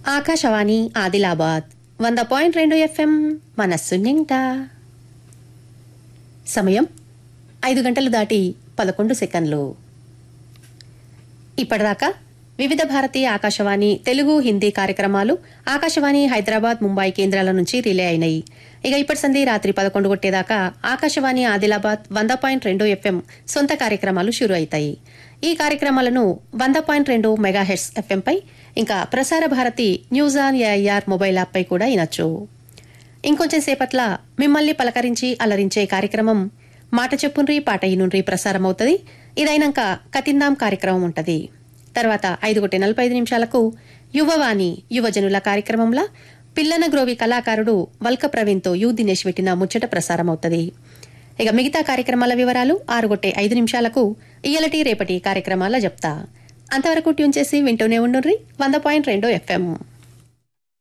ఆకాశవాణి ఆదిలాబాద్ వంద పాయింట్ రెండు ఎఫ్ఎం మనస్సు నిండా సమయం ఐదు గంటలు దాటి పదకొండు సెకండ్లు ఇప్పటిదాకా వివిధ భారతీయ ఆకాశవాణి తెలుగు హిందీ కార్యక్రమాలు ఆకాశవాణి హైదరాబాద్ ముంబై కేంద్రాల నుంచి రిలే అయినాయి ఇక ఇప్పటి సంధి రాత్రి పదకొండు కొట్టేదాకా ఆకాశవాణి ఆదిలాబాద్ వంద పాయింట్ రెండు ఎఫ్ఎం సొంత కార్యక్రమాలు షురు అవుతాయి ఈ కార్యక్రమాలను వంద పాయింట్ రెండు మెగాహెడ్స్ ఎఫ్ఎంపై ఇంకా Prasar Bharati news on AIR mobile యాప్పై కూడా వినొచ్చు ఇంకొంచెం సేపట్ల మిమ్మల్ని పలకరించి అలరించే కార్యక్రమం మాట చెప్పుండ్రి పాట ఇనుండ్రి ప్రసారం అవుతుంది ఇదైనాక కతిందాం కార్యక్రమం ఉంటది తర్వాత ఐదు కొట్టి నలభై ఐదు నిమిషాలకు యువవాణి యువజనుల కార్యక్రమంలో పిల్లన గ్రోవి కళాకారుడు వల్క ప్రవీణ్తో యు దినేష్ పెట్టిన ముచ్చట ప్రసారం అవుతుంది ఇక మిగతా కార్యక్రమాల వివరాలు ఆరుగొట్టే ఐదు నిమిషాలకు ఇయ్యలటి రేపటి కార్యక్రమాల చెప్తా అంతవరకు ట్యూన్ చేసి వింటూనే ఉండుర్రి వంద పాయింట్ రెండు ఎఫ్ఎం